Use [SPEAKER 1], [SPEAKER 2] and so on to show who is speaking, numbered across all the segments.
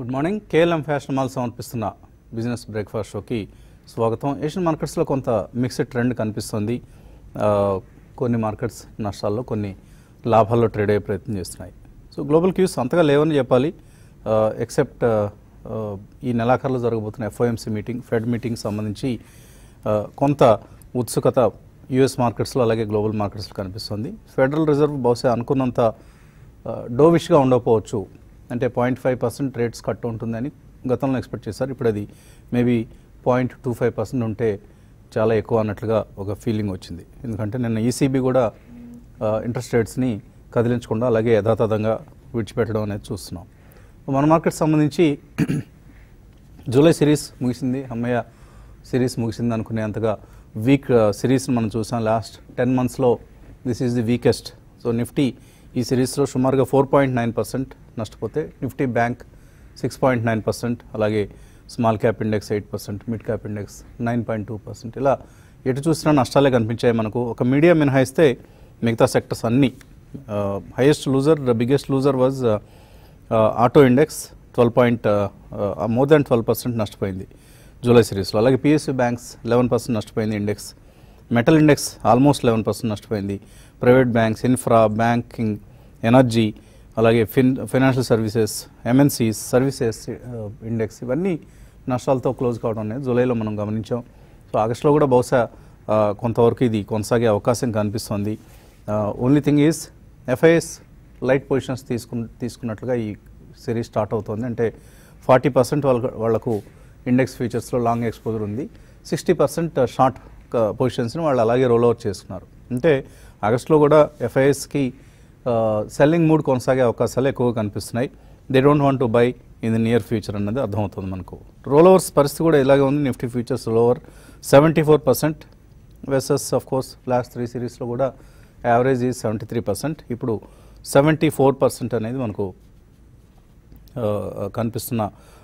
[SPEAKER 1] Good morning KLM fashion mall సమర్పిస్తున్న business breakfast షోకి స్వాగతం ఏషియన్ మార్కెట్స్లో కొంత మిక్స్డ్ ట్రెండ్ కనిపిస్తుంది ఆ, కొన్ని మార్కెట్స్ నష్టాల్లో కొన్ని లాభాల్లో ట్రేడ్ అయ్యే ప్రయత్నం చేస్తున్నాయి సో గ్లోబల్ క్యూస్ అంతగా లేవని చెప్పాలి ఎక్సెప్ట్ ఈ నెలాఖరులో జరగబోతున్న ఎఫ్ఓఎంసీ మీటింగ్ ఫెడ్ మీటింగ్ సంబంధించి ఆ, కొంత ఉత్సుకత యుఎస్ మార్కెట్స్లో అలాగే గ్లోబల్ మార్కెట్స్లో కనిపిస్తుంది ఫెడరల్ రిజర్వ్ బహుశా అనుకున్నంత డోవిష్గా ఉండకపోవచ్చు అంటే point five percent rates cut ఉంటుందని గతంలో ఎక్స్పెక్ట్ చేశారు ఇప్పుడు అది maybe point two five percent ఉంటే చాలా ఎక్కువ అన్నట్లుగా ఒక ఫీలింగ్ వచ్చింది ఎందుకంటే నిన్న ఈసీబీ కూడా ఇంట్రెస్ట్ రేట్స్ని కదిలించకుండా అలాగే యథాతథంగా విడిచిపెట్టడం అనేది చూస్తున్నాం మన మార్కెట్ సంబంధించి జూలై సిరీస్ ముగిసింది అమ్మయ్య సిరీస్ ముగిసింది అనుకునేంతగా వీక్ సిరీస్ని మనం చూసాం లాస్ట్ టెన్ మంత్స్లో this is the weakest so nifty ఈ సిరీస్లో సుమారుగా ఫోర్ పాయింట్ నైన్ పర్సెంట్ నష్టపోతే nifty bank six point nine percent అలాగే small cap index eight percent mid cap index nine point two percent ఇలా ఎటు చూసినా నష్టాలే కనిపించాయి మనకు ఒక మీడియా మినహాయిస్తే మిగతా సెక్టర్స్ అన్నీ highest loser the biggest loser was auto index twelve point more than twelve percent నష్టపోయింది జూలై సిరీస్లో అలాగే పిఎస్యూ బ్యాంక్స్ లెవెన్ పర్సెంట్ నష్టపోయింది index metal index almost eleven percent నష్టపోయింది private banks infra banking energy అలాగే fin financial services MNCs services index ఇవన్నీ నష్టాలతో close కావడం అనేది జూలైలో మనం గమనించాం సో ఆగస్టులో కూడా బహుశా ఆ, కొంతవరకు ఇది కొనసాగే అవకాశం కనిపిస్తుంది only thing is FIs light positions తీసుకు తీసుకున్నట్లుగా ఈ సిరీస్ స్టార్ట్ అవుతుంది అంటే ఫార్టీ పర్సెంట్ వాళ్ళ వాళ్ళకు ఇండెక్స్ ఫీచర్స్లో లాంగ్ ఎక్స్పోజర్ ఉంది సిక్స్టీ పర్సెంట్ షార్ట్ పొజిషన్స్ని వాళ్ళు అలాగే రోల్ అవుట్ చేస్తున్నారు అంటే ఆగస్టులో కూడా ఎఫ్ఐఎస్కి సెల్లింగ్ మూడ్ కొనసాగే అవకాశాలు ఎక్కువగా కనిపిస్తున్నాయి they don't want to buy in the near future అన్నది అర్థమవుతుంది మనకు రోల్ ఓవర్స్ పరిస్థితి కూడా ఇలాగే ఉంది nifty futures roll over seventy four percent versus of course last three సిరీస్లో కూడా యావరేజ్ ఈ సెవెంటీ త్రీ పర్సెంట్ ఇప్పుడు సెవెంటీ ఫోర్ పర్సెంట్ అనేది మనకు ఆ, కనిపిస్తున్న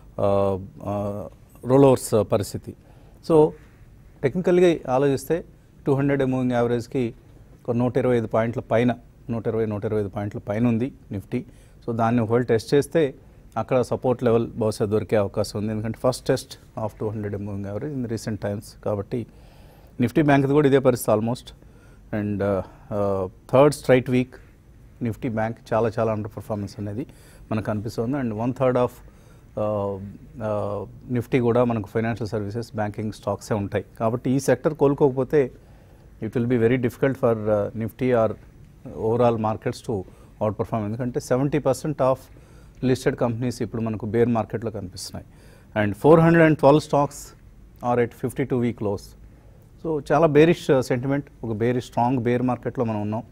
[SPEAKER 1] రోల్ ఓవర్స్ పరిస్థితి సో టెక్నికల్గా ఆలోచిస్తే టూ హండ్రెడ్ మూవింగ్ యావరేజ్కి ఒక నూట ఇరవై ఐదు పాయింట్ల పైన నూట ఇరవై నూట ఇరవై ఐదు పాయింట్ల పైన ఉంది నిఫ్టీ సో దాన్ని ఒకవేళ టెస్ట్ చేస్తే అక్కడ సపోర్ట్ లెవెల్ బహుశా దొరికే అవకాశం ఉంది ఎందుకంటే first test of two hundred moving average in recent times కాబట్టి నిఫ్టీ బ్యాంక్ది కూడా ఇదే పరిస్థితి almost and third straight week nifty bank చాలా చాలా అండర్ పర్ఫార్మెన్స్ అనేది మనకు కనిపిస్తుంది and one third of nifty కూడా మనకు ఫైనాన్షియల్ సర్వీసెస్ బ్యాంకింగ్ స్టాక్సే ఉంటాయి కాబట్టి ఈ సెక్టర్ కోలుకోకపోతే it will be very difficult for nifty or overall markets to outperform ఎందుకంటే seventy percent of listed companies ఇప్పుడు మనకు బేర్ మార్కెట్లో కనిపిస్తున్నాయి and four hundred and twelve stocks are at fifty two week lows so చాలా bearish sentiment ఒక bearish strong bear మార్కెట్లో మనం ఉన్నాం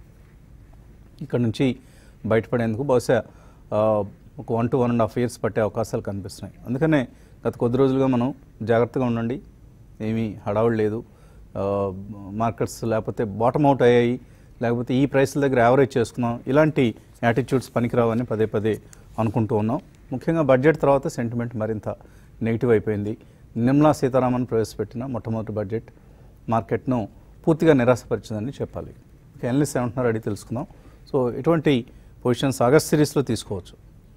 [SPEAKER 1] ఇక్కడ నుంచి బయటపడేందుకు బహుశా ఆ, ఒక one to one and half years పట్టే అవకాశాలు కనిపిస్తున్నాయి అందుకనే గత కొద్ది రోజులుగా మనం జాగ్రత్తగా ఉండండి ఏమీ హడావుడు లేదు ఆ, మార్కెట్స్ లేకపోతే బాటమ్ అవుట్ అయ్యాయి లేకపోతే ఈ ప్రైస్ల దగ్గర యావరేజ్ చేసుకున్నాం ఇలాంటి యాటిట్యూడ్స్ పనికిరావని పదే పదే అనుకుంటూ ఉన్నాం ముఖ్యంగా బడ్జెట్ తర్వాత సెంటిమెంట్ మరింత నెగిటివ్ అయిపోయింది నిర్మలా సీతారామన్ ప్రవేశపెట్టిన మొట్టమొదటి బడ్జెట్ మార్కెట్ను పూర్తిగా నిరాశపరిచిందని చెప్పాలి ఇక ఎనలిస్ట్ ఏమంటున్నారో అడిగి తెలుసుకుందాం సో ఎటువంటి పొజిషన్స్ ఆగస్ట్ సిరీస్లో తీసుకోవచ్చు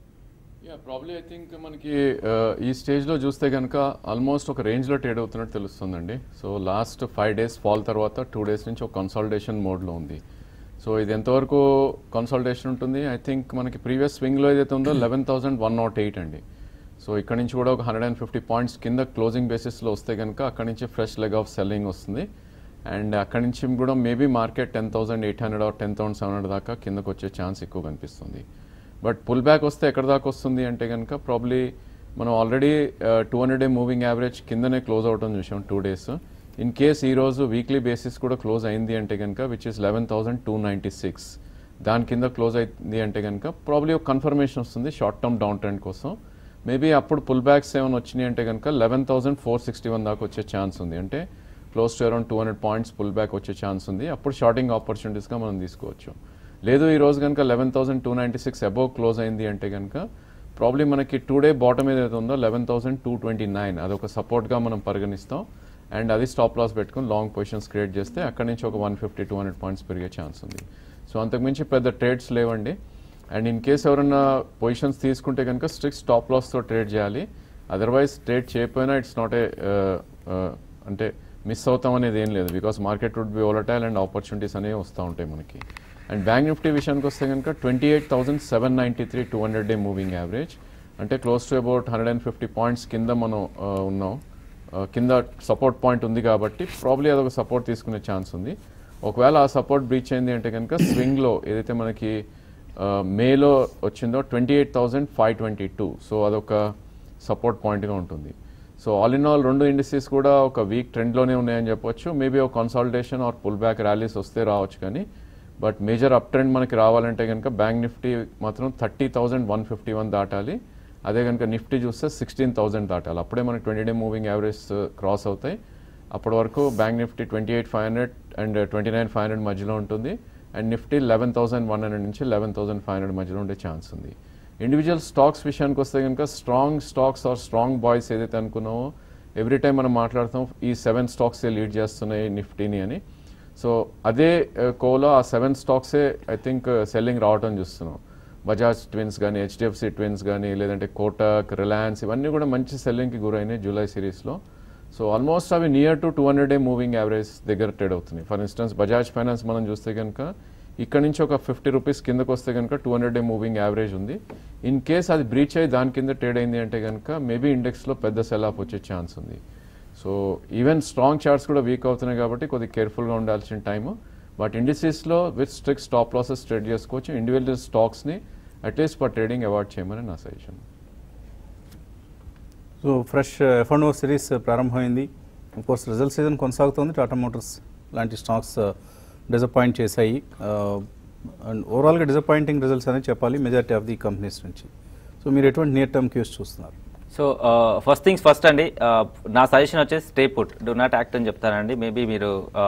[SPEAKER 2] యా ప్రాబ్లీ ఐ థింక్ మనకి ఆ, ఈ స్టేజ్లో చూస్తే కనుక ఆల్మోస్ట్ ఒక రేంజ్లో ట్రేడ్ అవుతున్నట్టు తెలుస్తుందండి so last five days fall తర్వాత టూ డేస్ నుంచి ఒక కన్సాలిడేషన్ మోడ్లో ఉంది సో ఇది ఎంతవరకు కన్సాలిడేషన్ ఉంటుంది ఐ థింక్ మనకి ప్రీవియస్ స్వింగ్లో ఏదైతే ఉందో eleven thousand one not eight అండి సో ఇక్కడ నుంచి కూడా ఒక హండ్రెడ్ అండ్ ఫిఫ్టీ పాయింట్స్ కింద క్లోజింగ్ బేసిస్లో వస్తే కనుక అక్కడ నుంచి ఫ్రెష్ లెగ్ ఆఫ్ సెల్లింగ్ వస్తుంది అండ్ అక్కడి నుంచి కూడా maybe market ten thousand eight hundred or ten thousand seven hundred దాకా కిందకు వచ్చే ఛాన్స్ ఎక్కువ కనిపిస్తుంది బట్ పుల్ బ్యాక్ వస్తే ఎక్కడ దాకా వస్తుంది అంటే కనుక ప్రాబ్లీ మనం already two hundred day moving average కిందనే క్లోజ్ అవటం చూసాం టూ డేస్ ఇన్ కేస్ ఈ రోజు వీక్లీ బేసిస్ కూడా క్లోజ్ అయింది అంటే కనుక which is eleven thousand two ninety six దాని కింద క్లోజ్ అయింది అంటే కనుక ప్రాబ్లీ ఒక కన్ఫర్మేషన్ వస్తుంది షార్ట్ టర్మ్ డౌన్ ట్రెండ్ కోసం మేబీ అప్పుడు పుల్ బ్యాక్స్ ఏమైనా వచ్చినాయి అంటే కనుక eleven thousand four sixty one దాకా వచ్చే ఛాన్స్ ఉంది అంటే close to around two hundred points pull back వచ్చే ఛాన్స్ ఉంది అప్పుడు షార్టింగ్ ఆపర్చునిటీస్గా మనం తీసుకోవచ్చు లేదు ఈ రోజు కనుక eleven thousand two ninety six above close అయింది అంటే కనుక ప్రాబ్లీ మనకి టూ డే బాటమ్ ఏదైతే ఉందో eleven thousand two twenty nine అదొక సపోర్ట్గా మనం పరిగణిస్తాం అండ్ అది స్టాప్ లాస్ పెట్టుకుని లాంగ్ పొజిషన్స్ క్రియేట్ చేస్తే అక్కడి నుంచి ఒక one fifty two hundred points పెరిగే ఛాన్స్ ఉంది సో అంతకుమించి పెద్ద ట్రేడ్స్ లేవండి అండ్ ఇన్ కేస్ ఎవరైనా పొజిషన్స్ తీసుకుంటే కనుక స్ట్రిక్ట్ స్టాప్ లాస్తో ట్రేడ్ చేయాలి అదర్వైజ్ ట్రేడ్ చేయకపోయినా ఇట్స్ నాట్ ఏ అంటే మిస్ అవుతాం అనేది ఏం లేదు because market would be volatile and opportunities అనేవి వస్తూ ఉంటాయి మనకి అండ్ బ్యాంక్ నిఫ్టీ విషయానికి వస్తే కనుక twenty eight thousand seven ninety three two hundred day moving average అంటే close to about hundred and fifty points కింద మనం ఆ, ఉన్నాం ఆ, కింద సపోర్ట్ పాయింట్ ఉంది కాబట్టి ప్రాబ్లీ అదొక సపోర్ట్ తీసుకునే ఛాన్స్ ఉంది ఒకవేళ ఆ సపోర్ట్ బ్రీచ్ అయింది అంటే కనుక స్వింగ్లో ఏదైతే మనకి ఆ, మేలో వచ్చిందో twenty eight thousand five twenty two so అదొక సపోర్ట్ పాయింట్గా ఉంటుంది సో ఆల్ ఇన్ ఆల్ రెండు ఇండస్ట్రీస్ కూడా ఒక వీక్ ట్రెండ్లోనే ఉన్నాయని చెప్పొచ్చు మేబీ ఒక consolidation or pull back rallies వస్తే రావచ్చు కానీ బట్ మేజర్ అప్ ట్రెండ్ మనకి రావాలంటే కనుక బ్యాంక్ నిఫ్టీ మాత్రం thirty thousand one fifty one దాటాలి అదే కనుక నిఫ్టీ చూస్తే సిక్స్టీన్ థౌసండ్ దాటాలి అప్పుడే మనకి twenty day moving average cross అవుతాయి అప్పటి వరకు bank Nifty twenty eight five hundred and twenty nine five hundred మధ్యలో ఉంటుంది and Nifty eleven thousand one hundred నుంచి లెవెన్ థౌసండ్ ఫైవ్ హండ్రెడ్ మధ్యలో ఉండే ఛాన్స్ ఉంది ఇండివిజువల్ స్టాక్స్ విషయానికి వస్తే కనుక strong stocks or strong buys ఏదైతే అనుకున్నామో ఎవ్రీ టైం మనం మాట్లాడుతాం ఈ సెవెన్ స్టాక్సే లీడ్ చేస్తున్నాయి నిఫ్టీని అని సో అదే కోలో ఆ సెవెన్ స్టాక్సే ఐ థింక్ సెల్లింగ్ రావటం చూస్తున్నాం బజాజ్ ట్విన్స్ కానీ హెచ్డిఎఫ్సి ట్విన్స్ కానీ లేదంటే కోటక్ రిలయన్స్ ఇవన్నీ కూడా మంచి సెల్లింగ్కి గురైనాయి జూలై సిరీస్లో సో ఆల్మోస్ట్ అవి near to two hundred day moving average దగ్గర ట్రేడ్ అవుతున్నాయి ఫర్ ఇన్స్టెన్స్ బజాజ్ ఫైనాన్స్ మనం చూస్తే కనుక ఇక్కడ నుంచి ఒక ఫిఫ్టీ రూపీస్ కిందకు వస్తే కనుక two hundred day moving average ఉంది ఇన్ కేస్ అది బ్రీచ్ అయ్యి దాని కింద ట్రేడ్ అయింది అంటే కనుక మేబీ ఇండెక్స్లో పెద్ద సెల్ ఆఫ్ వచ్చే ఛాన్స్ ఉంది సో ఈవెన్ స్ట్రాంగ్ చార్ట్స్ కూడా వీక్ అవుతున్నాయి కాబట్టి కొద్దిగా కేర్ఫుల్గా ఉండాల్సిన టైము బట్ ఇండిసీస్లో with strict stop losses trade చేసుకోవచ్చు ఇండివిజువల్ స్టాక్స్ని అట్లీస్ట్ ఫర్ ట్రేడింగ్ అవాయిడ్ చేయమని నా suggestion
[SPEAKER 1] so fresh F and O series ప్రారంభమైంది కోర్స్ రిజల్ట్ సీజన్ కొనసాగుతోంది టాటా మోటార్స్ లాంటి స్టాక్స్ డిసప్పాయింట్ చేశాయి అండ్ ఓవరాల్గా డిసప్పాయింటింగ్ రిజల్ట్స్ అనేది చెప్పాలి మెజారిటీ ఆఫ్ ది కంపెనీస్ నుంచి సో మీరు ఎటువంటి నియర్ టర్మ్ క్యూస్ చూస్తున్నారు
[SPEAKER 3] సో ఫస్ట్ థింగ్స్ ఫస్ట్ అండి uh, నా సజెషన్ వచ్చేసి stay put do not act అని చెప్తానండి మేబీ మీరు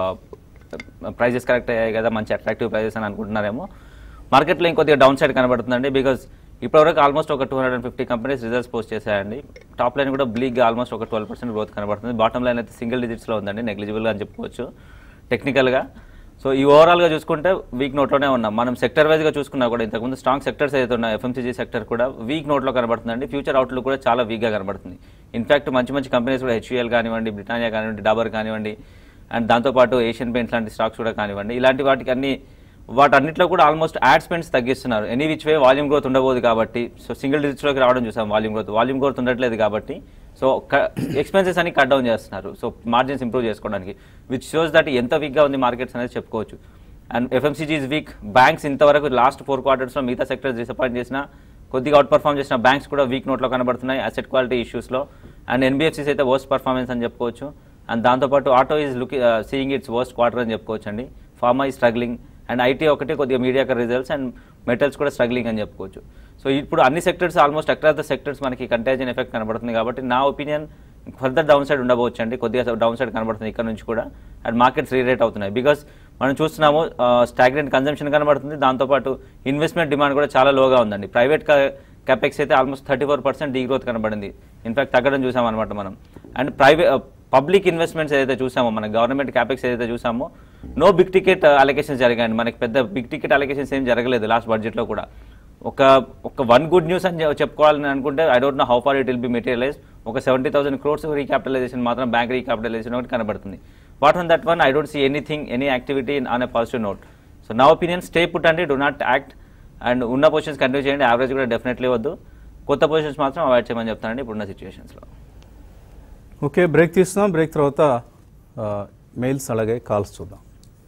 [SPEAKER 3] ప్రైజెస్ కరెక్ట్ అయ్యాయి కదా మంచి అట్రాక్టివ్ ప్రైజెస్ అని అనుకుంటున్నారేమో మార్కెట్లో ఇంకొద్దిగా డౌన్ సైడ్ కనబడుతుందండి బికాజ్ ఇప్పటివరకు ఆల్మోస్ట్ ఒక two hundred and fifty companies results post చేశాయండి టాప్ లైన్ కూడా బ్లీక్గా ఆల్మోస్ట్ ఒక ట్వెల్వ్ పర్సెంట్ గ్రోత్ కనబడుతుంది బాటమ్ లైన్ అయితే సింగిల్ డిజిట్స్లో ఉందండి నెగ్లిజిబుల్గా అని చెప్పుకోవచ్చు టెక్నికల్గా సో ఈ ఓవరాల్గా చూసుకుంటే వీక్ నోట్లోనే ఉన్నాం మనం సెక్టర్ వైజ్గా చూసుకున్నా కూడా ఇంతకుముందు స్ట్రాంగ్ సెక్టర్స్ ఏదైతే ఉన్నాయి ఎఫ్ఎంసీజీ సెక్టర్ కూడా వీక్ నోట్లో కనబడుతుందండి ఫ్యూచర్ అవుట్లుక్ కూడా చాలా వీక్గా కనబడుతుంది ఇన్ఫాక్ట్ మంచి మంచి కంపెనీస్ కూడా హెచ్యుఎల్ కానివ్వండి బ్రిటానియా కానివ్వండి డాబర్ కానివ్వండి అండ్ దాంతోపాటు ఏషియన్ పెయింట్స్ లాంటి స్టాక్స్ కూడా కానివ్వండి ఇలాంటి వాటికి అన్ని వాటన్నిటిలో కూడా ఆల్మోస్ట్ యాడ్ స్పెండ్స్ తగ్గిస్తున్నారు any which way volume growth ఉండబోదు కాబట్టి సో సింగిల్ డిజిట్స్లోకి రావడం చూసాం వాల్యూమ్ గ్రోత్ వాల్యూమ్ గ్రోత్ ఉండట్లేదు కాబట్టి సో ఎక్స్పెన్సెస్ అని కట్ డౌన్ చేస్తున్నారు సో మార్జిన్స్ ఇంప్రూవ్ చేసుకోవడానికి విచ్ షోస్ దట్ ఎంత వీక్గా ఉంది మార్కెట్స్ అనేది చెప్పుకోవచ్చు and FMCG is weak banks ఇంతవరకు లాస్ట్ ఫోర్ క్వార్టర్స్లో మిగతా సెక్టర్స్ డిసప్పాయింట్ చేసిన కొద్దిగా అవుట్ పర్ఫామ్ చేసిన బ్యాంక్స్ కూడా వీక్ నోట్లో కనబడుతున్నాయి అసెట్ క్వాలిటీ ఇష్యూస్లో అండ్ ఎన్బిఎఫ్సీస్ అయితే వర్స్ట్ పర్ఫార్మెన్స్ అని చెప్పుకోవచ్చు అండ్ దాంతోపాటు auto is look seeing it's worst quarter అని చెప్పుకోవచ్చు అండి ఫార్మా ఈ స్ట్రగ్లింగ్ అండ్ ఐటీ ఒకటి కొద్దిగా మీడియాకర్ రిజల్ట్స్ అండ్ మెటల్స్ కూడా స్ట్రగ్లింగ్ అని చెప్పుకోవచ్చు సో ఇప్పుడు అన్ని sectors almost across the sectors మనకి కంటేజన్ ఎఫెక్ట్ కనబడుతుంది కాబట్టి నా ఒపీనియన్ ఫర్దర్ డౌన్ సైడ్ ఉండబోచ్చు అండి కొద్దిగా డౌన్ సైడ్ కనబడుతుంది ఇక్కడ నుంచి కూడా అండ్ మార్కెట్స్ రీరేట్ అవుతున్నాయి బికాస్ మనం చూస్తున్నాము స్టాగ్నెంట్ కన్జంప్షన్ కనబడుతుంది దాంతోపాటు ఇన్వెస్ట్మెంట్ డిమాండ్ కూడా చాలా లోగా ఉందండి ప్రైవేట్ క్యాపెక్స్ అయితే almost thirty four percent degrowth కనబడింది ఇన్ఫాక్ట్ తగ్గడం చూసాం అనమాట మనం అండ్ ప్రైవేట్ పబ్లిక్ ఇన్వెస్ట్మెంట్స్ ఏదైతే చూసామో మన గవర్నమెంట్ క్యాపెక్స్ ఏదైతే చూసామో నో బిగ్ టికెట్ అలొకేషన్స్ జరిగాయండి మనకి పెద్ద బిగ్ టికెట్ అలొకేషన్స్ ఏం జరగలేదు లాస్ట్ బడ్జెట్లో కూడా ఒక ఒక వన్ గుడ్ న్యూస్ అని చె- చెప్పుకోవాలని అనుకుంటే I don't know how far it will be materialise ఒక సెవెంటీ థౌసండ్ క్రోర్స్ రీక్యాపిటలైజేషన్ మాత్రం బ్యాంక్ రీక్యాపిటలైజేషన్ ఒకటి కనబడుతుంది what on that one I don't see anything any activity on a positive note so నా opinion stay put అండి do not act and ఉన్న positions continue చేయండి average కూడా definitely వద్దు కొత్త పొజిషన్స్ మాత్రం అవాయిడ్ చేయమని చెప్తానండి ఇప్పుడున్న సిచ్యువేషన్స్లో
[SPEAKER 1] ఓకే బ్రేక్ తీస్తున్నాం బ్రేక్ తర్వాత మెయిల్స్ అలాగే కాల్స్ చూద్దాం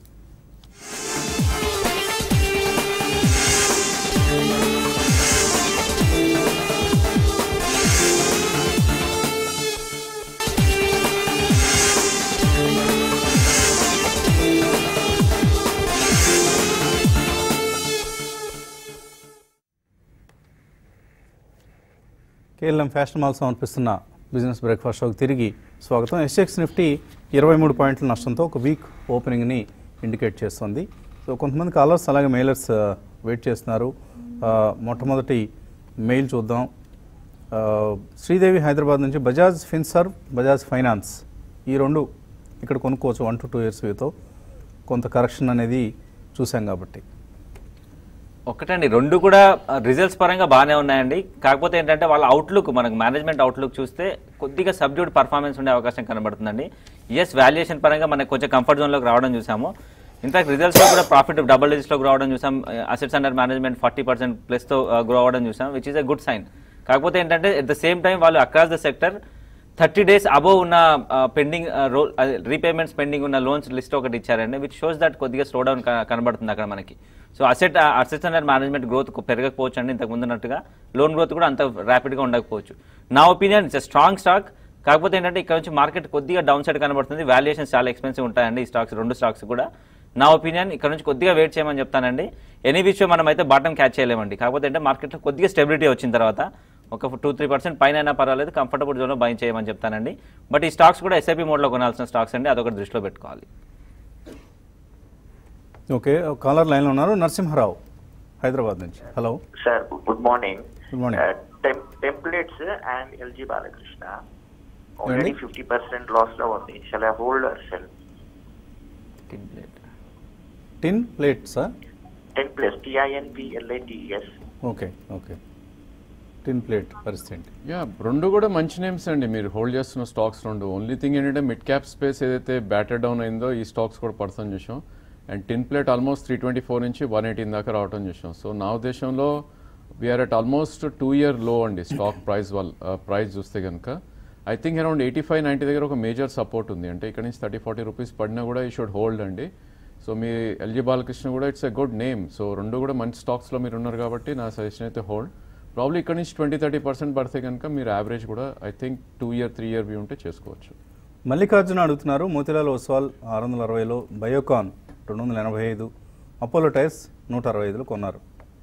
[SPEAKER 1] కేఎల్ఎం ఫ్యాషన్ మాల్ సమర్పిస్తున్న బిజినెస్ బ్రేక్ఫాస్ట్ షోకి తిరిగి స్వాగతం ఎస్ఎక్స్ నిఫ్టీ ఇరవై మూడు పాయింట్ల నష్టంతో ఒక వీక్ ఓపెనింగ్ని ఇండికేట్ చేస్తుంది సో కొంతమంది కాలర్స్ అలాగే మెయిలర్స్ వెయిట్ చేస్తున్నారు ఆ, మొట్టమొదటి మెయిల్ చూద్దాం ఆ, శ్రీదేవి హైదరాబాద్ నుంచి బజాజ్ ఫిన్సర్వ్ బజాజ్ ఫైనాన్స్ ఈ రెండు ఇక్కడ కొనుక్కోవచ్చు వన్ టు టూ ఇయర్స్ వ్యూతో కొంత కరెక్షన్ అనేది చూసాం కాబట్టి
[SPEAKER 3] ఒకటండి రెండు కూడా రిజల్ట్స్ పరంగా బాగానే ఉన్నాయండి కాకపోతే ఏంటంటే వాళ్ళ అవుట్లుక్ మనకు మేనేజ్మెంట్ అవుట్లుక్ చూస్తే కొద్దిగా సబ్డ్యూడ్ పర్ఫార్మెన్స్ ఉండే అవకాశం కనబడుతుందండి ఎస్ వాల్యుయేషన్ పరంగా మనకు కొంచెం కంఫర్ట్ జోన్లోకి రావడం చూసాము ఇన్ఫాక్ట్ రిజల్ట్స్లో కూడా ప్రాఫిట్ డబుల్ డిజిట్లోకి రావడం చూసాం assets under management forty percent ప్లస్తో గ్రో అవ్వడం చూసాం which is a good sign కాకపోతే ఏంటంటే ఎట్ ద సేమ్ టైం వాళ్ళు across the sector thirty days above ఉన్న పెండింగ్ రోల్ రీపేమెంట్స్ పెండింగ్ ఉన్న లోన్స్ లిస్ట్ ఒకటి ఇచ్చారండి విచ్ షోస్ దట్ కొద్దిగా స్లో డౌన్ కనబడుతుంది అక్కడ మనకి so asset assets under management growth పెరగకపోవచ్చు అండి ఇంతకు ముందున్నట్టుగా లోన్ గ్రోత్ కూడా అంత ర్యాపిడ్గా ఉండకపోవచ్చు నా ఒపీనియన్ ఇట్స్ స్ట్రాంగ్ స్టాక్ కాకపోతే ఏంటంటే ఇక్కడ నుంచి మార్కెట్ కొద్దిగా డౌన్ సైడ్ కనబడుతుంది వాల్యుయేషన్స్ చాలా ఎక్స్పెన్సివ్ ఉంటాయండి ఈ స్టాక్స్ రెండు స్టాక్స్ కూడా నా ఒపీనియన్ ఇక్కడ నుంచి కొద్దిగా వెయిట్ చేయమని చెప్తానండి ఎనీ విషయం మనం అయితే బాటం క్యాచ్ చేయలేమండి కాకపోతే అంటే మార్కెట్లో కొద్దిగా స్టెబిలిటీ వచ్చిన తర్వాత ఒక టూ త్రీ పర్సెంట్ పైన అయినా పర్వాలేదు కంఫర్టబుల్ జోన్లో బై చేయమని చెప్తానండి బట్ ఈ స్టాక్స్ కూడా ఎస్ఐపి మోడ్లో కొనాల్సిన స్టాక్స్ అండి అదొకటి దృష్టిలో పెట్టుకోవాలి
[SPEAKER 1] ఓకే కాలర్ లైన్లో ఉన్నారు నరసింహారావు హైదరాబాద్ నుంచి hello
[SPEAKER 4] sir good morning
[SPEAKER 1] Good morning.
[SPEAKER 4] Templates and LG Balakrishna
[SPEAKER 1] ఏంటి?
[SPEAKER 4] ఆల్రెడీ ఫిఫ్టీ పర్సెంట్ లాస్ లో ఉంది shall I hold or sell
[SPEAKER 1] tin ప్లేట్సా
[SPEAKER 4] టెన్ ప్లస్ టిఐఎన్పిఎల్ఐటిఎస్
[SPEAKER 1] ఓకే ఓకే టిన్ ప్లేట్ పరిస్థితి ఏంటి
[SPEAKER 2] యా రెండు కూడా మంచి నేమ్స్ అండి మీరు హోల్డ్ చేస్తున్న స్టాక్స్ రెండు ఓన్లీ థింగ్ ఏంటంటే మిడ్ క్యాప్ స్పేస్ ఏదైతే బ్యాటర్ డౌన్ అయిందో ఈ స్టాక్స్ కూడా పడతాం చూసాం and tin plate almost three twenty four నుంచి వన్ ఎయిటీన్ దాకా రావటం చూసాం సో నా ఉద్దేశంలో we are at almost two year low అండి స్టాక్ ప్రైస్ వల్ ప్రైస్ చూస్తే కనుక I think around eighty five ninety దగ్గర ఒక మేజర్ సపోర్ట్ ఉంది అంటే ఇక్కడ నుంచి థర్టీ ఫార్టీ రూపీస్ పడినా కూడా ఈ షుడ్ హోల్డ్ అండి సో మీ ఎల్జీ బాలకృష్ణ కూడా it's a good name so రెండు కూడా మంచి స్టాక్స్లో మీరు ఉన్నారు కాబట్టి నా సజెషన్ అయితే హోల్డ్ ప్రాబ్లీ ఇక్కడ నుంచి ట్వంటీ థర్టీ పర్సెంట్ పడితే కనుక మీరు యావరేజ్ కూడా I think two year three year view ఉంటే చేసుకోవచ్చు
[SPEAKER 1] మల్లికార్జున అడుగుతున్నారు మోతిలాల్ ఒస్వాల్ ఆరు వందల అరవైలో బయోకాన్ రెండు వందల ఎనభై ఐదు అపోలో టైర్స్ నూట అరవై ఐదులో కొన్నారు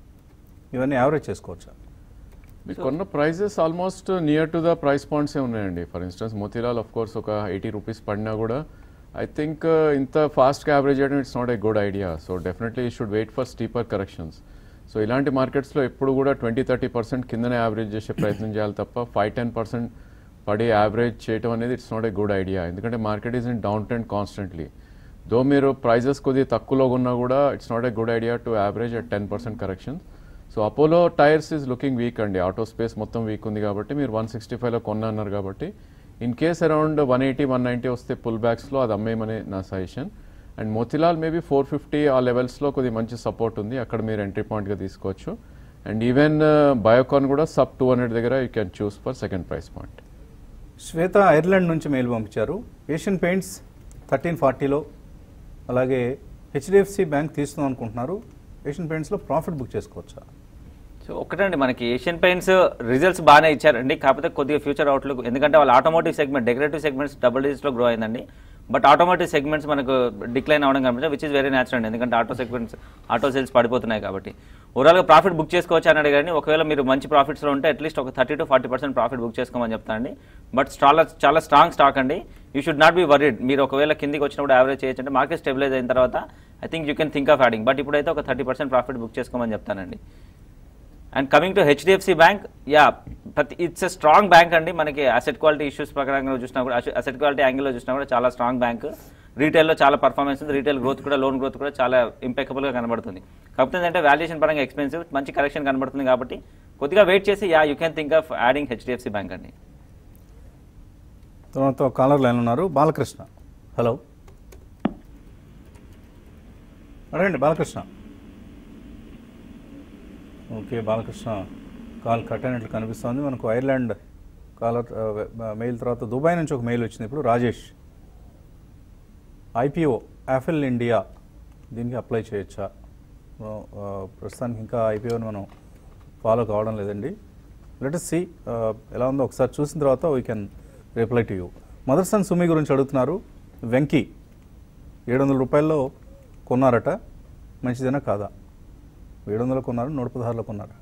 [SPEAKER 1] ఇవన్నీ యావరేజ్ చేసుకోవచ్చా
[SPEAKER 2] మీకు కొన్న prices almost near to the price పాయింట్సే ఉన్నాయండి for instance Motilal of course ఒక ఎయిటీ రూపీస్ పడినా కూడా ఐ థింక్ ఇంత ఫాస్ట్గా యావరేజ్ చేయడం it's not a good idea so definitely should wait for steeper corrections so ఇలాంటి మార్కెట్స్లో ఎప్పుడు కూడా ట్వంటీ థర్టీ పర్సెంట్ కిందనే యావరేజ్ చేసే ప్రయత్నం చేయాలి తప్ప ఫైవ్ టెన్ పర్సెంట్ పడి యావరేజ్ చేయడం అనేది it's not a good idea ఎందుకంటే market is in down trend constantly though మీరు ప్రైజెస్ కొద్దిగా తక్కువలో ఉన్నా కూడా it's not a good idea to average at ten percent correction so Apollo Tyres is looking weak అండి ఆటో స్పేస్ మొత్తం వీక్ ఉంది కాబట్టి మీరు వన్ సిక్స్టీ ఫైవ్లో కొన్నా అన్నారు కాబట్టి in case around one eighty one ninety వస్తే పుల్ బ్యాక్స్లో అది అమ్మేయమని నా suggestion and Motilal maybe four fifty ఆ లెవెల్స్లో కొద్దిగా మంచి సపోర్ట్ ఉంది అక్కడ మీరు ఎంట్రీ పాయింట్గా తీసుకోవచ్చు అండ్ ఈవెన్ బయోకాన్ కూడా సబ్ టూ హండ్రెడ్ దగ్గర you can choose for second price point
[SPEAKER 1] Shweta Ireland నుంచి మెయిల్ పంపించారు ఏషియన్ పెయింట్స్ థర్టీన్ ఫార్టీలో అలాగే హెచ్డిఎఫ్సి బ్యాంక్ తీసుకుందాం అనుకుంటున్నారు ఏషియన్ పెయింట్స్లో ప్రాఫిట్ బుక్ చేసుకోవచ్చా
[SPEAKER 3] సో ఒకటండి మనకి ఏషియన్ పెయింట్స్ రిజల్ట్స్ బాగానే ఇచ్చారండి కాకపోతే కొద్దిగా ఫ్యూచర్ అవుట్లుక్ ఎందుకంటే వాళ్ళ automotive segment decorative segments double డిజిట్లో గ్రో అయిందండి బట్ ఆటోమోటివ్ సెగ్మెంట్స్ మనకు డిక్లైన్ అవ్వడం కనిపించింది విచ్ ఇస్ వెరీ న్యాచురల్ అండి ఎందుకంటే ఆటో సెగ్మెంట్స్ ఆటో సేల్స్ పడిపోతున్నాయి కాబట్టి ఓవరాల్గా ప్రాఫిట్ బుక్ చేసుకోవచ్చు అని అడిగారు ఒకవేళ మీరు మంచి ప్రాఫిట్స్లో ఉంటే అట్లీస్ట్ ఒక thirty to forty percent profit book చేసుకోమని చెప్తానండి బట్ చాలా చాలా స్ట్రాంగ్ స్టాక్ అండి you should not be worried మీరు ఒకవేళ కిందికి వచ్చినప్పుడు యావరేజ్ చేయొచ్చు అంటే మార్కెట్ స్టెబిలైజ్ అయిన తర్వాత I think you can think of adding but ఇప్పుడైతే ఒక థర్టీ పర్సెంట్ ప్రాఫిట్ బుక్ చేసుకోమని చెప్తానండి and coming to HDFC bank yeah ప్రతి ఇట్స్ ఎ స్ట్రాంగ్ బ్యాంక్ అండి మనకి అసెట్ క్వాలిటీ ఇష్యూస్ ప్రకారంగా చూసినా కూడా అసెట్ క్వాలిటీ యాంగిల్లో చూసినా కూడా చాలా స్ట్రాంగ్ బ్యాంక్ రీటైల్లో చాలా పర్ఫార్మెన్స్ ఉంది రీటైల్ గ్రోత్ కూడా లోన్ గ్రోత్ కూడా చాలా ఇంపెకబుల్గా కనబడుతుంది కాకపోతే ఏంటంటే వాల్యుయేషన్ పరంగా ఎక్స్పెన్సివ్ మంచి కరెక్షన్ కనబడుతుంది కాబట్టి కొద్దిగా వెయిట్ చేసి yeah you can think of adding HDFC bank అండి
[SPEAKER 1] తర్వాత కాలర్ లైన్ ఉన్నారు బాలకృష్ణ హలో అడగండి Balakrishna okay Balakrishna call cut అయినట్లు కనిపిస్తోంది మనకు ఐర్లాండ్ కాలర్ ఆ, వె- మెయిల్ తర్వాత దుబాయ్ నుంచి ఒక మెయిల్ వచ్చింది ఇప్పుడు రాజేష్ ఐపీఓ యాఫిల్ ఇండియా దీనికి అప్లై చేయొచ్చా ఆ, ఆ, ప్రస్తుతానికి ఇంకా ఐపీఓని మనం ఫాలో కావడం లేదండి లెటస్ సి ఎలా ఉందో ఒకసారి చూసిన తర్వాత we can reply to you Motherson Sumi గురించి అడుగుతున్నారు వెంకీ ఏడు వందల రూపాయల్లో కొన్నారట మంచిదేనా కాదా ఏడు వందలు కొన్నారు నూట పదహారులో కొన్నారా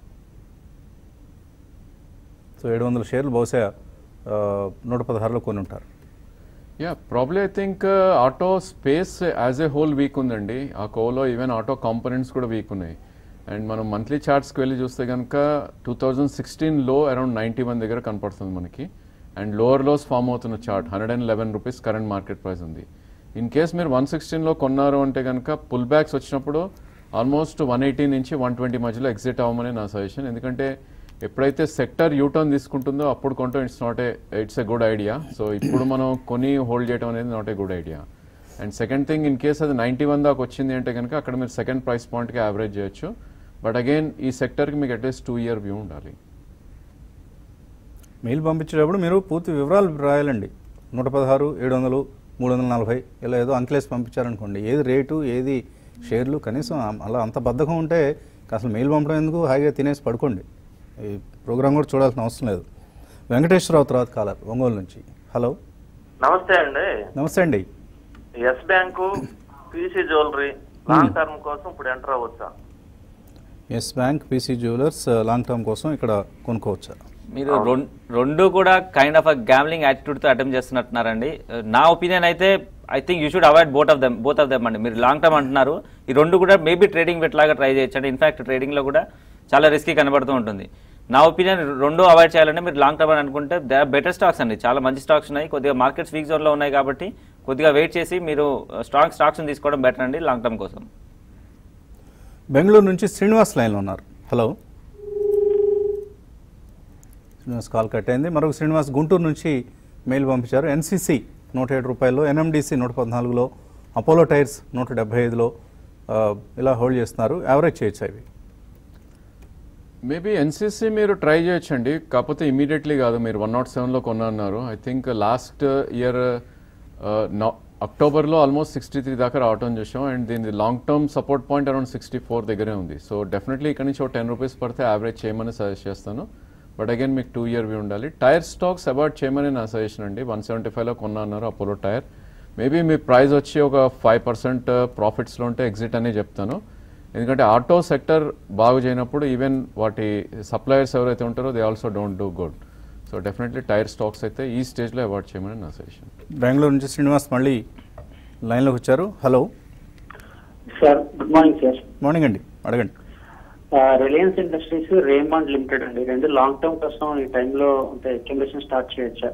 [SPEAKER 1] సో ఏడు వందల షేర్లు బహుశా ఆ, నూట పదహారులో కొని ఉంటారు
[SPEAKER 2] yeah probably I think auto space as a whole weak ఉందండి ఆ కోలో ఈవెన్ ఆటో కాంపోనెంట్స్ కూడా వీక్ ఉన్నాయి అండ్ మనం మంత్లీ చార్ట్స్కి వెళ్ళి చూస్తే కనుక టూ థౌజండ్ సిక్స్టీన్లో అరౌండ్ నైంటీ వన్ దగ్గర కనపడుతుంది మనకి అండ్ లోవర్ లోస్ ఫామ్ అవుతున్న chart hundred and eleven rupees current market price ఉంది ఇన్ కేస్ మీరు వన్ సిక్స్టీన్లో కొన్నారు అంటే కనుక పుల్ బ్యాక్స్ వచ్చినప్పుడు ఆల్మోస్ట్ వన్ ఎయిటీ నుంచి వన్ ట్వంటీ మధ్యలో ఎగ్జిట్ అవ్వమని నా సజెషన్ ఎందుకంటే ఎప్పుడైతే సెక్టర్ యూటర్న్ తీసుకుంటుందో అప్పుడు కొంటాం it's not a it's a good idea so ఇప్పుడు మనం కొని హోల్డ్ చేయడం అనేది not a good idea and second thing in case అది నైంటీ వన్ దాకా వచ్చింది అంటే కనుక అక్కడ మీరు సెకండ్ ప్రైస్ పాయింట్కి యావరేజ్ చేయొచ్చు బట్ అగైన్ ఈ సెక్టర్కి మీకు అట్లీస్ట్ టూ ఇయర్ వ్యూ ఉండాలి
[SPEAKER 1] మెయిల్ పంపించేటప్పుడు మీరు పూర్తి వివరాలు రాయాలండి నూట పదహారు ఏడు వందలు మూడు వందల నలభై ఇలా ఏదో అంకెలేసి పంపించారనుకోండి ఏది రేటు ఏది షేర్లు కనీసం అ- అలా అంత బద్ధకం ఉంటే అసలు మెయిల్ పంపడం ఎందుకు హాయిగా తినేసి పడుకోండి ఈ ప్రోగ్రామ్ కూడా చూడాల్సిన అవసరం లేదు వెంకటేశ్వరరావు తర్వాత కాలర్ ఒంగోలు నుంచి హలో
[SPEAKER 5] నమస్తే అండి
[SPEAKER 1] నమస్తే అండి
[SPEAKER 5] Yes Bank PC Jewellery long term కోసం ఇప్పుడు ఎంటర్ అవ్వచ్చా
[SPEAKER 1] Yes Bank PC Jewellers long term కోసం ఇక్కడ కొనుక్కోవచ్చా
[SPEAKER 3] మీరు రెం- రెండు కూడా కైండ్ ఆఫ్ అ గ్యామ్లింగ్ యాటిట్యూడ్తో అటెంప్ట్ చేస్తున్నట్టున్నారండి నా ఒపీనియన్ అయితే I think you should avoid both of them both of them అండి మీరు లాంగ్ టర్మ్ అంటున్నారు ఈ రెండు కూడా మేబీ ట్రేడింగ్ పెట్టలాగా ట్రై చేయొచ్చండి ఇన్ఫాక్ట్ ట్రేడింగ్లో కూడా చాలా రిస్కీ కనబడుతూ ఉంటుంది నా ఒపీనియన్ రెండు అవాయిడ్ చేయాలంటే మీరు లాంగ్ టర్మ్ అని అనుకుంటే దే ఆర్ బెటర్ స్టాక్స్ అండి చాలా మంచి స్టాక్స్ ఉన్నాయి కొద్దిగా మార్కెట్స్ వీక్ జోన్లో ఉన్నాయి కాబట్టి కొద్దిగా వెయిట్ చేసి మీరు స్ట్రాంగ్ స్టాక్స్ని తీసుకోవడం బెటర్ అండి లాంగ్ టర్మ్ కోసం
[SPEAKER 1] బెంగళూరు నుంచి శ్రీనివాస్ లైన్లో ఉన్నారు హలో శ్రీనివాస్ కాల్ కట్ అయింది మరొక శ్రీనివాస్ గుంటూరు నుంచి మెయిల్ పంపించారు ఎన్సీసీ నూట ఏడు రూపాయల్లో ఎన్ఎండిసి నూట పద్నాలుగులో అపోలో టైర్స్ నూట డెబ్బై ఐదులో ఆ, ఇలా హోల్డ్ చేస్తున్నారు యావరేజ్ చేయొచ్చు అవి
[SPEAKER 2] మేబీ ఎన్సీసీ మీరు ట్రై చేయొచ్చండి కాకపోతే ఇమీడియట్లీ కాదు మీరు వన్ నాట్ సెవెన్లో కొన్నారు ఐ థింక్ లాస్ట్ ఇయర్ అక్టోబర్లో ఆల్మోస్ట్ సిక్స్టీ త్రీ దాకా రావటం చూసాం అండ్ దీని long term support point around sixty four దగ్గరే ఉంది సో డెఫినెట్లీ ఇక్కడ నుంచి ఒక టెన్ రూపీస్ పడితే యావరేజ్ చేయమని సజెస్ట్ చేస్తాను బట్ అగైన్ మీకు టూ ఇయర్ వ్యూ ఉండాలి టైర్ స్టాక్స్ అవాయిడ్ చేయమని నా సజెషన్ అండి వన్ సెవెంటీ ఫైవ్లో కొన్నారు అపోలో టైర్ మేబీ మీ ప్రైస్ వచ్చి ఒక ఫైవ్ పర్సెంట్ ప్రాఫిట్స్లో ఉంటే ఎగ్జిట్ అనే చెప్తాను ఎందుకంటే ఆటో సెక్టర్ బాగు చేయనప్పుడు ఈవెన్ వాటి సప్లయర్స్ ఎవరైతే ఉంటారో they also don't do good so definitely tyre stocks అయితే ఈ స్టేజ్లో అవాయిడ్ చేయమని నా సజెషన్
[SPEAKER 1] బెంగళూరు నుంచి శ్రీనివాస్ మళ్ళీ లైన్లోకి వచ్చారు hello
[SPEAKER 6] sir good morning sir
[SPEAKER 1] morning అండి అడగండి
[SPEAKER 6] రిలయన్స్ ఇండస్ట్రీస్ రేమండ్ లిమిటెడ్ అండి రెండు లాంగ్ టర్మ్ కోసం ఈ టైంలో అంటే అక్యుమిలేషన్ స్టార్ట్ చేయొచ్చా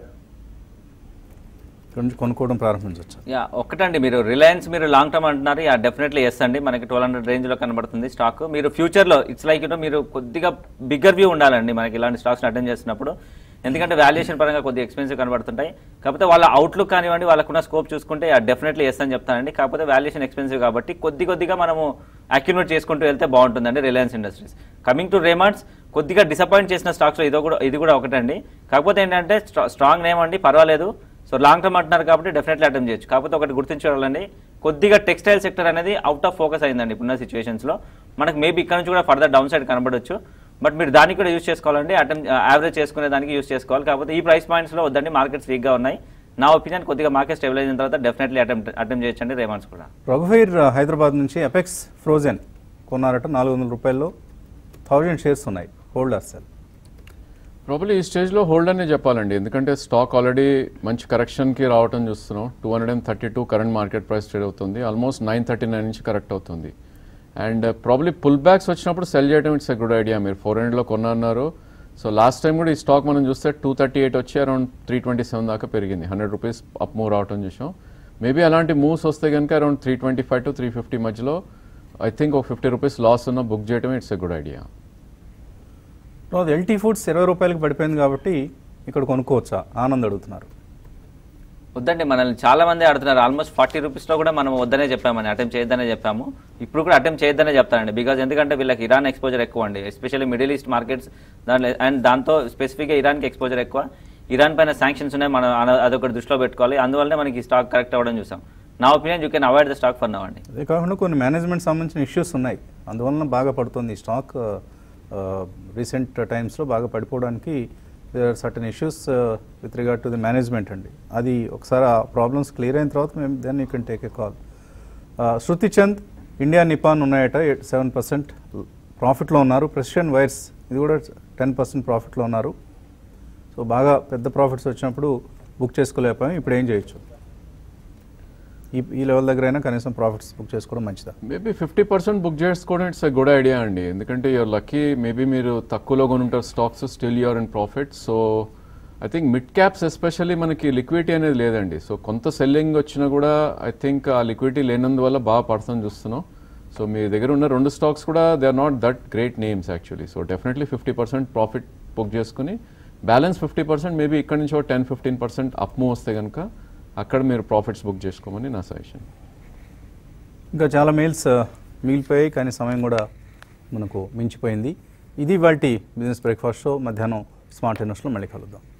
[SPEAKER 1] ఇక్కడ నుంచి కొనుక్కోవడం ప్రారంభించవచ్చు
[SPEAKER 3] యా ఒక్కటండి మీరు రిలయన్స్ మీరు లాంగ్ టర్మ్ అంటున్నారు యా డెఫినెట్లీ ఎస్ అండి మనకి ట్వెల్వ్ హండ్రెడ్ రేంజ్లో కనబడుతుంది స్టాక్ మీరు ఫ్యూచర్లో ఇట్స్ లైక్ యూనో మీరు కొద్దిగా బిగ్గర్ వ్యూ ఉండాలండి మనకి ఇలాంటి స్టాక్స్ అటెండ్ చేస్తున్నప్పుడు ఎందుకంటే వాల్యుయేషన్ పరంగా కొద్దిగా ఎక్స్పెన్సివ్ కనబడుతుంటాయి కాకపోతే వాళ్ళ అవుట్లుక్ కానివ్వండి వాళ్ళకున్న స్కోప్ చూసుకుంటే డెఫినెట్లీ ఎస్ అని చెప్తానండి కాకపోతే వాల్యుయేషన్ ఎక్స్పెన్సివ్ కాబట్టి కొద్ది కొద్దిగా మనము అక్యుమిలేట్ చేసుకుంటూ వెళ్తే బాగుంటుందండి Reliance Industries coming to Raymonds కొద్దిగా డిసప్పాయింట్ చేసిన స్టాక్స్లో ఇదో కూడా ఇది కూడా ఒకటండి కాకపోతే ఏంటంటే స్ట్రాంగ్ నేమ్ అండి పర్వాలేదు సో లాంగ్ టర్మ్ అంటున్నారు కాబట్టి డెఫినెట్లీ అటెంప్ట్ చేయొచ్చు కాకపోతే ఒకటి గుర్తించుకోవాలండి కొద్దిగా టెక్స్టైల్ సెక్టర్ అనేది అవుట్ ఆఫ్ ఫోకస్ అయిందండి ఇప్పుడున్న సిచ్యువేషన్స్లో మనకు మేబీ ఇక్కడ నుంచి కూడా ఫర్దర్ డౌన్ సైడ్ కనబడొచ్చు బట్ మీరు దానికి కూడా యూస్ చేసుకోవాలండి అటెంప్ట్ యావరేజ్ చేసుకునే దానికి యూస్ చేసుకోవాలి కాకపోతే ఈ ప్రైస్ పాయింట్స్లో వద్దండి మార్కెట్స్ వీక్గా ఉన్నాయి నా ఒపీనియన్ కొద్దిగా మార్కెట్ స్టెబిలైజ్ అయిన తర్వాత డెఫినెట్లీ అటెంప్ట్ అటెంప్ట్ చేయొచ్చండి రేమాన్స్ కూడా
[SPEAKER 1] రఘువీర్ హైదరాబాద్ నుంచి ఎపెక్స్ ఫ్రోజెన్ కొన్నారట నాలుగు వందల రూపాయల్లో థౌజండ్ షేర్స్ ఉన్నాయి హోల్డర్ సెల్
[SPEAKER 2] ప్రాబ్లీ ఈ స్టేజ్లో హోల్డ్ అనే చెప్పాలండి ఎందుకంటే స్టాక్ ఆల్రెడీ మంచి కరెక్షన్కి రావటం చూస్తున్నాం two hundred and thirty two current market price trade అవుతుంది ఆల్మోస్ట్ నైన్ థర్టీ నైన్ నుంచి కరెక్ట్ అవుతుంది అండ్ ప్రాబ్లీ పుల్ బ్యాక్స్ వచ్చినప్పుడు సెల్ చేయడం ఇట్స్ ఎ గుడ్ ఐడియా మీరు ఫోర్ హండ్రెడ్లో కొన్నారు సో లాస్ట్ టైం కూడా ఈ స్టాక్ మనం చూస్తే టూ థర్టీ ఎయిట్ వచ్చి అరౌండ్ త్రీ ట్వంటీ సెవెన్ దాకా పెరిగింది హండ్రెడ్ రూపీస్ అప్ మూవ్ రావటం చూసాం మేబీ అలాంటి మూవ్స్ వస్తే కనుక around three twenty five to three fifty మధ్యలో ఐ థింక్ ఒక ఫిఫ్టీ రూపీస్ లాస్ ఉన్న బుక్ చేయడం ఇట్స్ ఎ గుడ్ ఐడియా
[SPEAKER 1] తర్వాత ఎల్టీ ఫుడ్స్ ఇరవై రూపాయలకి పడిపోయింది కాబట్టి ఇక్కడ కొనుక్కోవచ్చా ఆనంద్ అడుగుతున్నారు
[SPEAKER 3] వద్దండి మనల్ని చాలా మంది ఆడుతున్నారు ఆల్మోస్ట్ ఫార్టీ రూపీస్లో కూడా మనం వద్దనే చెప్పామని అటెంప్ట్ చేయొద్దనే చెప్పాము ఇప్పుడు కూడా అటెంప్ట్ చేయొద్దనే చెప్తానండి బికాజ్ ఎందుకంటే వీళ్ళకి ఇరాన్ ఎక్స్పోజర్ ఎక్కువ అండి ఎస్పెషల్లీ మిడిల్ ఈస్ట్ మార్కెట్స్ దాంట్లో అండ్ దాంతో స్పెసిఫిక్గా ఇరాన్కి ఎక్స్పోజర్ ఎక్కువ ఇరాన్ పైన శాంక్షన్స్ ఉన్నాయి మనం అన- అదొకటి దృష్టిలో పెట్టుకోవాలి అందువల్లనే మనకి స్టాక్ కరెక్ట్ అవ్వడం చూసాం నా opinion you can avoid the stock for now అండి
[SPEAKER 1] అదే కాకుండా కొన్ని మేనేజ్మెంట్ సంబంధించిన ఇష్యూస్ ఉన్నాయి అందువలన బాగా పడుతుంది ఈ స్టాక్ రీసెంట్ టైమ్స్లో బాగా పడిపోవడానికి there are certain issues with regard to the management అండి అది ఒకసారి ఆ ప్రాబ్లమ్స్ క్లియర్ అయిన తర్వాత మేము then you can take a call Shruti Chand India Nippon ఉన్నాయట సెవెన్ పర్సెంట్ ప్రాఫిట్లో ఉన్నారు ప్రెసిషన్ వైర్స్ ఇది కూడా టెన్ పర్సెంట్ ప్రాఫిట్లో ఉన్నారు సో బాగా పెద్ద ప్రాఫిట్స్ వచ్చినప్పుడు బుక్ చేసుకోలేకపోయాం ఇప్పుడు ఏం చేయొచ్చు ఈ ఈ లెవెల్ దగ్గర అయినా కనీసం ప్రాఫిట్స్ బుక్ చేసుకోవడం మంచిదా
[SPEAKER 2] మేబీ ఫిఫ్టీ పర్సెంట్ బుక్ చేసుకోవడం ఇట్స్ ఎ గుడ్ ఐడియా అండి ఎందుకంటే యూర్ లక్కీ మేబీ మీరు తక్కువలో కొనుంటారు stocks still you're in profit so I think mid caps especially మనకి లిక్విడిటీ అనేది లేదండి సో కొంత సెల్లింగ్ వచ్చినా కూడా ఐ థింక్ ఆ లిక్విడిటీ లేనందువల్ల బాగా పడుతుంది చూస్తున్నాం సో మీ దగ్గర ఉన్న రెండు స్టాక్స్ కూడా they are not that great names actually so definitely fifty percent profit book చేసుకుని బ్యాలెన్స్ ఫిఫ్టీ పర్సెంట్ మేబీ ఇక్కడ నుంచి ఒక ten fifteen percent up move వస్తే కనుక అక్కడ మీరు ప్రాఫిట్స్ బుక్ చేసుకోమని నా సజెషన్
[SPEAKER 1] ఇంకా చాలా మెయిల్స్ ఆ, మిగిలిపోయాయి కానీ సమయం కూడా మనకు మించిపోయింది ఇది వాటి బిజినెస్ బ్రేక్ఫాస్ట్ షో మధ్యాహ్నం స్మార్ట్ ఇన్వెస్ట్లో మళ్ళీ కలుద్దాం